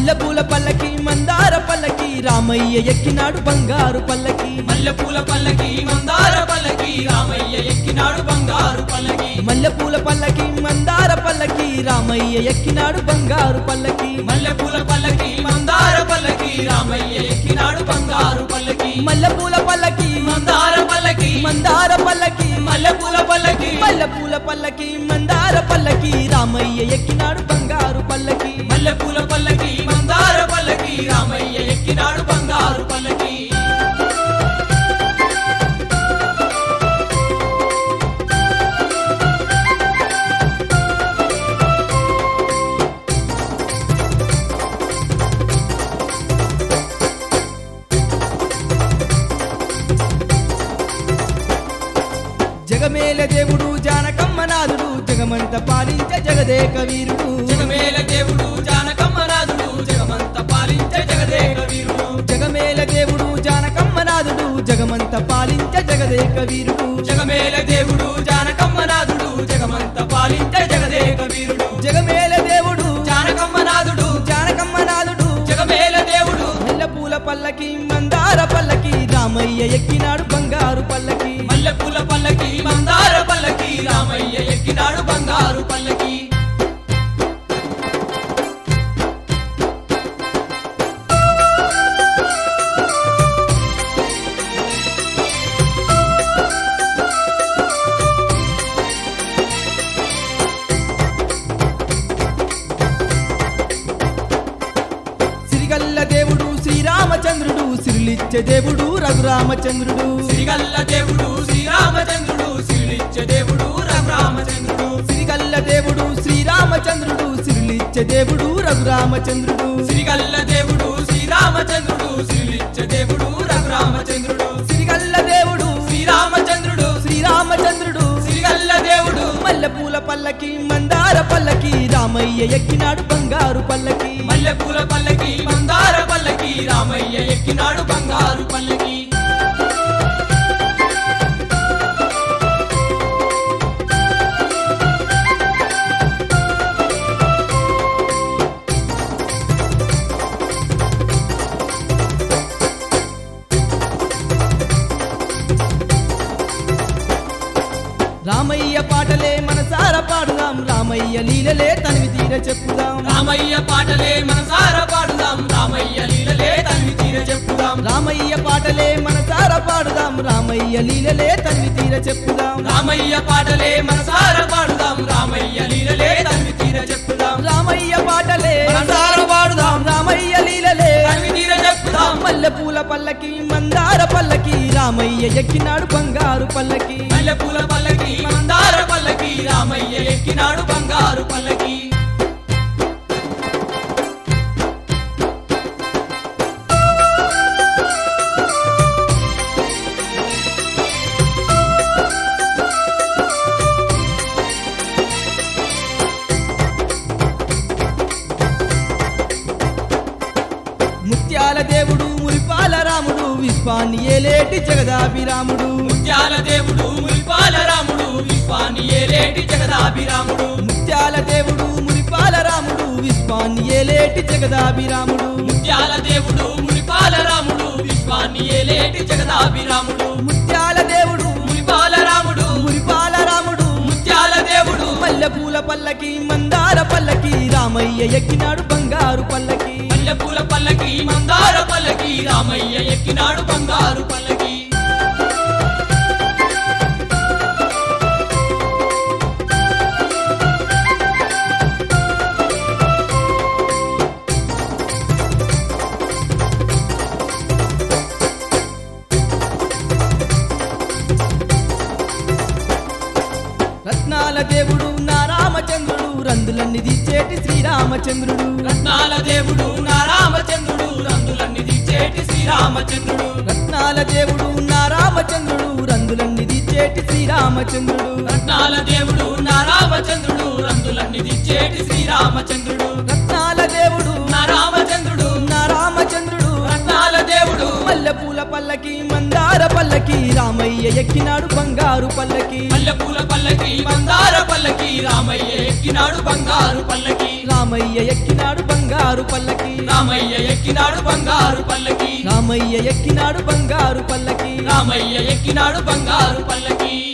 మల్లెపూల పల్లకి మందార పల్లకి రామయ్య ఎక్కినాడు బంగారు పల్లకి మల్లెపూల పల్లకి మందార పల్లకి రామయ్య ఎక్కినాడు బంగారు పల్లకి మల్లెపూల పల్లకి మందార పల్లకి రామయ్య ఎక్కినాడు బంగారు పల్లకి మల్లెపూల పల్లకి మందార పల్లకి రామయ్య ఎక్కినాడు బంగారు పల్లకి మల్లెపూల పల్లకి మందార పల్లకి మందార పల్లకి మల్లెపూల పల్లకి మల్లెపూల పల్లకి మందార పల్లకి రామయ్య ఎక్కినాడు బంగారు పల్లకి మల్లెపూల పల్లకి మందార పల్లకి రామయ్య ఎక్కినాడు బంగారు పల్లకి జగమేల దేవుడు జానకమ్మనాథుడు జగమంత పాలించ జగదేక వీరుడు జగమేల దేవుడు జానకమ్మనాథుడు జగమంత పాలించే జగదేక వీరుడు జగమేల దేవుడు జానకమ్మనాథుడు జగమంత పాలించ జగదేక వీరుడు జగమేల దేవుడు జానకమ్మనాథుడు జగమంత పాలించే జగదేక వీరుడు జగమేల దేవుడు జానకమ్మనాథుడు జానకమ్మనాథుడు జగమేల దేవుడు మల్లెపూల పల్లకి మందార పల్లకి రామయ్య ఎక్కినాడు బంగారు పల్లకి మల్లెపూల పల్లకి మందార పల్లకి రామయ్య ఎక్కినాడు బంగారు పల్లకి సిరిగల్ల దేవుడు శ్రీరామచంద్రుడు సిరిలిచ్చే దేవుడు రఘురామచంద్రుడు శ్రీగల్ల దేవుడు శ్రీరామచంద్రుడు శ్రీలిచ్చ దేవుడు రఘురామచంద్రుడు సిరిగల్ల దేవుడు శ్రీరామచంద్రుడు సిరిలిచ్చే దేవుడు రఘురామచంద్రుడు శ్రీగల్ల దేవుడు శ్రీరామచంద్రుడు శ్రీలిచ్చ దేవుడు రఘురామచంద్రుడు సిరిగల్ల దేవుడు శ్రీరామచంద్రుడు శ్రీరామచంద్రుడు శ్రీగల్ల దేవుడు మల్లెపూల పల్లకి మందార పల్లకి రామయ్య ఎక్కినాడు బంగారు పల్లకి మల్లెపూల పల్లకి మందార పల్లకి రామయ్య ఎక్కినాడు బంగారు పల్లకి రామయ్య పాటలే మనసార పాడుదాం రామయ్య లీలలే తనివి తీర చెప్పుదాం రామయ్య పాటలే మనసార పాడుదాం రామయ్య లీలలే తనివి తీర చెప్పుదాం రామయ్య పాటలే మనసార పాడుదాం రామయ్య లీలలే తనివి తీర చెప్పుదాం రామయ్య పాటలే మనసార పాడుదాం రామయ్య లీలలే తనివి తీర చెప్పుదాం రామయ్య పాటలే మనసార పాడుదాం రామయ్య లీలలే తనివి తీర చెప్పుదాం మల్లెపూల పల్లకి మందార పల్లకి రామయ్య ఎక్కినాడు బంగారు పల్లకి మల్లెపూల పల్లకి మందార పల్లకి రామయ్య ఎక్కినాడు బంగారు పల్లకి ముత్యాల దేవుడు మురిపాల రాముడు విశ్వాన్ని ఏలేటి జగదాభిరాముడు ముత్యాల దేవుడు మురిపాల రాముడు విశ్వాన్ని ఏలేటి జగదాభిరాముడు ముత్యాల దేవుడు మురిపాల రాముడు విశ్వాన్ని ఏలేటి జగదాభిరాముడు ముత్యాల దేవుడు మురిపాల రాముడు విశ్వాన్ని ఏలేటి జగదాభిరాముడు ముత్యాల దేవుడు మురిపాల రాముడు మురిపాల రాముడు ముత్యాల దేవుడు మల్లెపూల పల్లకి మందార పల్లకి రామయ్య ఎక్కినాడు బంగారు పల్లకి మల్లెపూల పల్లకి మందార పల్లకి రామయ్య ఎక్కినాడు బంగారు పల్లకి రత్నాల దేవుడు నా రామచంద్రుడు రందులన్నీ తీర్చేటి శ్రీరామచంద్రుడు రత్నాల దేవుడు నా రామచంద్రుడు రంగులన్నీ దిచ్చేటి శ్రీరామచంద్రుడు రత్నాల దేవుడు నా రామచంద్రుడు రందులన్నీ తీర్చేటి శ్రీరామచంద్రుడు రత్నాల దేవుడు నా రామచంద్రుడు రంగులన్నీ దిచ్చేటి శ్రీరామచంద్రుడు రత్నాల దేవుడు నా రామచంద్రుడు నా రామచంద్రుడు రత్నాల దేవుడు మల్లెపూల పల్లకి మందార పల్లకి రామయ్య ఎక్కినాడు బంగారు పల్లకి మల్లెపూల పల్లకి మందార పల్లకి రామయ్య ఎక్కినాడు బంగారు పల్లకి రామయ్య ఎక్కినాడు బంగారు బంగారు పల్లకి రామయ్య ఎక్కినాడు బంగారు పల్లకి రామయ్య ఎక్కినాడు బంగారు పల్లకి రామయ్య ఎక్కినాడు బంగారు పల్లకి